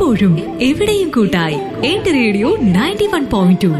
എപ്പോഴും എവിടെയും കൂട്ടായി എന്റെ radio ninety one point two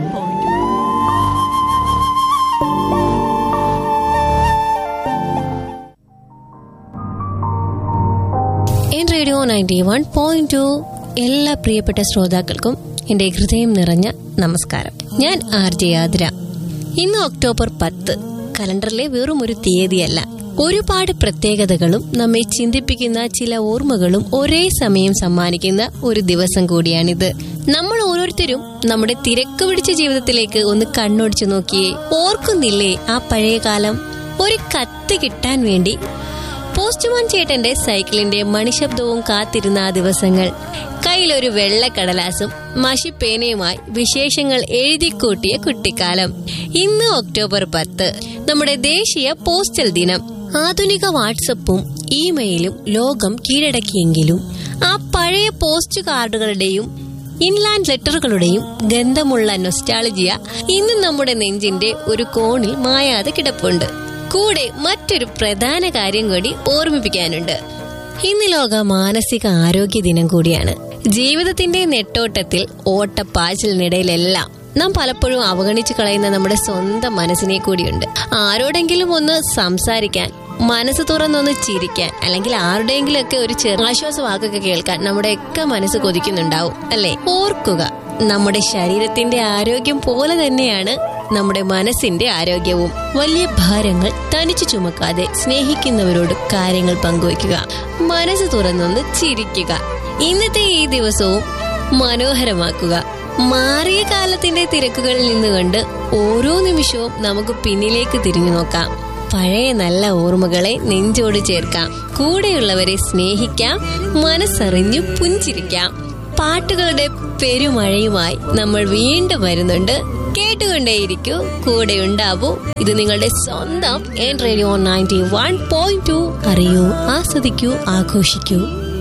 N radio ninety one point two എല്ലാ പ്രിയപ്പെട്ട ശ്രോതാക്കൾക്കും എന്റെ ഹൃദയം നിറഞ്ഞ നമസ്കാരം ഞാൻ ആർ ജെ ആതിര ഇന്ന് ഒക്ടോബർ പത്ത് കലണ്ടറിലെ വെറും ഒരു തീയതിയല്ല ഒരുപാട് പ്രത്യേകതകളും നമ്മെ ചിന്തിപ്പിക്കുന്ന ചില ഓർമ്മകളും ഒരേ സമയം സമ്മാനിക്കുന്ന ഒരു ദിവസം കൂടിയാണിത് നമ്മൾ ഓരോരുത്തരും നമ്മുടെ തിരക്ക് പിടിച്ച ജീവിതത്തിലേക്ക് ഒന്ന് കണ്ണോടിച്ചു നോക്കിയേ ഓർക്കുന്നില്ലേ ആ പഴയ കാലം ഒരു കത്ത് കിട്ടാൻ വേണ്ടി പോസ്റ്റ്മാൻ ചേട്ടന്റെ സൈക്കിളിന്റെ മണിശബ്ദവും കാത്തിരുന്ന ആ ദിവസങ്ങൾ കയ്യിലൊരു വെള്ളക്കടലാസും മഷിപ്പേനയുമായി വിശേഷങ്ങൾ എഴുതിക്കൂട്ടിയ കുട്ടിക്കാലം ഇന്ന് ഒക്ടോബർ പത്ത് നമ്മുടെ ദേശീയ പോസ്റ്റൽ ദിനം ആധുനിക വാട്സപ്പും ഇമെയിലും ലോകം കീഴടക്കിയെങ്കിലും ആ പഴയ പോസ്റ്റ് കാർഡുകളുടെയും ഇൻലാൻഡ് ലെറ്ററുകളുടെയും ഗന്ധമുള്ള നൊസ്റ്റാളജിയ ഇന്ന് നമ്മുടെ നെഞ്ചിന്റെ ഒരു കോണിൽ മായാതെ കിടപ്പുണ്ട് കൂടെ മറ്റൊരു പ്രധാന കാര്യം കൂടി ഓർമ്മിപ്പിക്കാനുണ്ട് ഇന്ന് ലോക മാനസിക ആരോഗ്യ ദിനം കൂടിയാണ് ജീവിതത്തിന്റെ നെട്ടോട്ടത്തിൽ ഓട്ടപ്പാച്ചിലിനിടയിലെല്ലാം നാം പലപ്പോഴും അവഗണിച്ചു കളയുന്ന നമ്മുടെ സ്വന്തം മനസ്സിനെ കൂടിയുണ്ട് ആരോടെങ്കിലും ഒന്ന് സംസാരിക്കാൻ മനസ്സ് തുറന്നൊന്ന് ചിരിക്കാൻ അല്ലെങ്കിൽ ആരുടെയെങ്കിലും ഒക്കെ ഒരു ചെറു ആശ്വാസ വാക്കൊക്കെ കേൾക്കാൻ നമ്മുടെയൊക്കെ മനസ്സ് കൊതിക്കുന്നുണ്ടാവും അല്ലെ ഓർക്കുക നമ്മുടെ ശരീരത്തിന്റെ ആരോഗ്യം പോലെ തന്നെയാണ് നമ്മുടെ മനസ്സിന്റെ ആരോഗ്യവും വലിയ ഭാരങ്ങൾ തനിച്ചു ചുമക്കാതെ സ്നേഹിക്കുന്നവരോട് കാര്യങ്ങൾ പങ്കുവയ്ക്കുക മനസ്സ് തുറന്നൊന്ന് ചിരിക്കുക ഇന്നത്തെ ഈ ദിവസവും മനോഹരമാക്കുക മാറിയ കാലത്തിന്റെ തിരക്കുകളിൽ നിന്നുകൊണ്ട് ഓരോ നിമിഷവും നമുക്ക് പിന്നിലേക്ക് തിരിഞ്ഞു നോക്കാം പഴയ നല്ല ഓർമ്മകളെ നെഞ്ചോട് ചേർക്കാം കൂടെയുള്ളവരെ സ്നേഹിക്കാം മനസ്സറിഞ്ഞു പുഞ്ചിരിക്കാം പാട്ടുകളുടെ പെരുമഴയുമായി നമ്മൾ വീണ്ടും വരുന്നുണ്ട് കേട്ടുകൊണ്ടേയിരിക്കൂ കൂടെ ഉണ്ടാവൂ ഇത് നിങ്ങളുടെ സ്വന്തം N radio ninety one point two അറിയൂ ആസ്വദിക്കൂ ആഘോഷിക്കൂ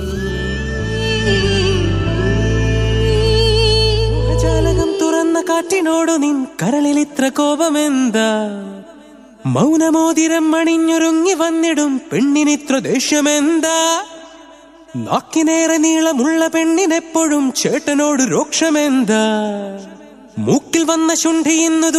ജാലകം തുറന്ന കാറ്റിനോടു നിൻ കരളിൽ ഇത്ര കോപമെന്താ മൗനമോതിരം അണിഞ്ഞൊരുങ്ങി വന്നിടും പെണ്ണിനിത്ര ദേഷ്യമെന്താ നാക്കിനേറെ നീളമുള്ള പെണ്ണിനെപ്പോഴും ചേട്ടനോട് രോക്ഷമെന്താ മൂക്കിൽ വന്ന ശുണ്ഠി ഇന്നു